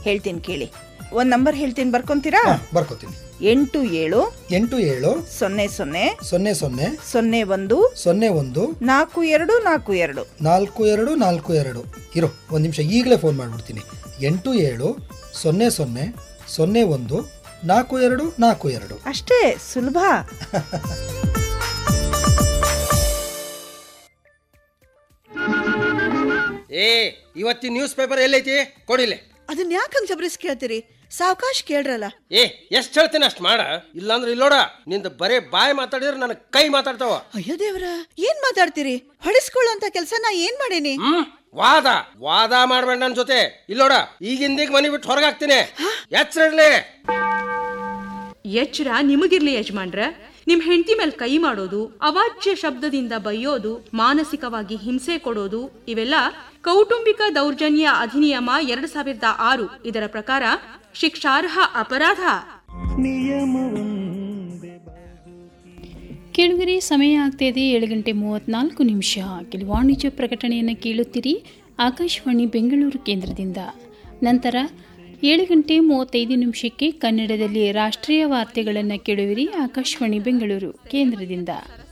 ಹೇಳ್ತೀನಿ ಕೇಳಿ ಒಂದ್ ನಂಬರ್ ಹೇಳ್ತೀನಿ ಬರ್ಕೊಂತೀರಾ ಹಾ ಬರ್ಕೋತೀನಿ ಎಂಟು ಏಳು ಎಂಟು ಏಳು ಸೊನ್ನೆ ಸೊನ್ನೆ ಸೊನ್ನೆ ಸೊನ್ನೆ ಸೊನ್ನೆ ಒಂದು ಸೊನ್ನೆ ಒಂದು ನಾಲ್ಕು ಎರಡು ನಾಲ್ಕು ಎರಡು ನಾಲ್ಕು ಎರಡು ನಾಲ್ಕು ಎರಡು ಇರೋ ಒಂದು ನಿಮಿಷ ಈಗಲೇ ಫೋನ್ ಮಾಡಿಬಿಡ್ತೀನಿ ಎಂಟು ಏಳು ಸೊನ್ನೆ ಸೊನ್ನೆ ಸೊನ್ನೆ ಒಂದು ನಾಲ್ಕು ಎರಡು ನಾಲ್ಕು ಎರಡು ಅಷ್ಟೇ ಸುಲಭ ಏ ಇವತ್ತಿನ ನ್ಯೂಸ್ ಪೇಪರ್ ಎಲ್ಲೈತಿ ಕೊಡಿಲೆ ಅದನ್ನ ಯಾಕೆ ಹಂಗೆ ಜಬರಿಸ್ ಕೇಳ್ತೀರಿ ಸಾವಕಾಶ ಕೇಳ್ರಲ್ಲ ಏ ಎಷ್ಟು ಹೇಳ್ತೀನಿ ಅಷ್ಟು ಮಾಡ ಇಲ್ಲಾಂದ್ರೆ ಇಲ್ಲೋಡ ನಿಂದ ಬರೇ ಬಾಯಿ ಮಾತಾಡಿದ್ರೆ ನನ್ನ ಕೈ ಮಾತಾಡ್ತಾವ ಅಯ್ಯೋ ದೇವ್ರ ಏನ್ ಮಾತಾಡ್ತೀರಿ ಹೊಡಿಸ್ಕೊಳ್ಳೋಂತ ಕೆಲಸ ನಾ ಏನ್ ಮಾಡೇನಿ ಹ್ಮ್ ವಾದ ವಾದ ಮಾಡ್ಬೇಡ ನನ್ನ ಜೊತೆ ಇಲ್ಲೋಡ ಈಗಿಂದೀಗ ಮನಿ ಬಿಟ್ಟು ಹೊರಗಾಗ್ತೀನಿ ಎಚ್ಚರಲಿ ಎಚ್ಚರ ನಿಮಗಿರ್ಲಿ ಯಜಮಾನ್ರ ನಿಮ್ ಹೆಂಡತಿ ಮೇಲೆ ಕೈ ಮಾಡೋದು ಅವಾಚ್ಯ ಶಬ್ದದಿಂದ ಬೈಯೋದು ಮಾನಸಿಕವಾಗಿ ಹಿಂಸೆ ಕೊಡೋದು ಇವೆಲ್ಲ ಕೌಟುಂಬಿಕ ದೌರ್ಜನ್ಯ ಅಧಿನಿಯಮ ಎರಡ್ ಸಾವಿರದ ಆರು ಇದರ ಪ್ರಕಾರ ಶಿಕ್ಷಾರ್ಹ ಅಪರಾಧ ಕೇಳುಗರೆ ಸಮಯ ಆಗ್ತಾಯಿದೆ ಏಳು ಗಂಟೆ ಮೂವತ್ನಾಲ್ಕು ನಿಮಿಷ ಕೆಲವು ವಾಣಿಜ್ಯ ಪ್ರಕಟಣೆಯನ್ನು ಕೇಳುತ್ತೀರಿ ಆಕಾಶವಾಣಿ ಬೆಂಗಳೂರು ಕೇಂದ್ರದಿಂದ ನಂತರ ಏಳು ಗಂಟೆ ಮೂವತ್ತೈದು ನಿಮಿಷಕ್ಕೆ ಕನ್ನಡದಲ್ಲಿ ರಾಷ್ಟ್ರೀಯ ವಾರ್ತೆಗಳನ್ನು ಕೇಳುವಿರಿ ಆಕಾಶವಾಣಿ ಬೆಂಗಳೂರು ಕೇಂದ್ರದಿಂದ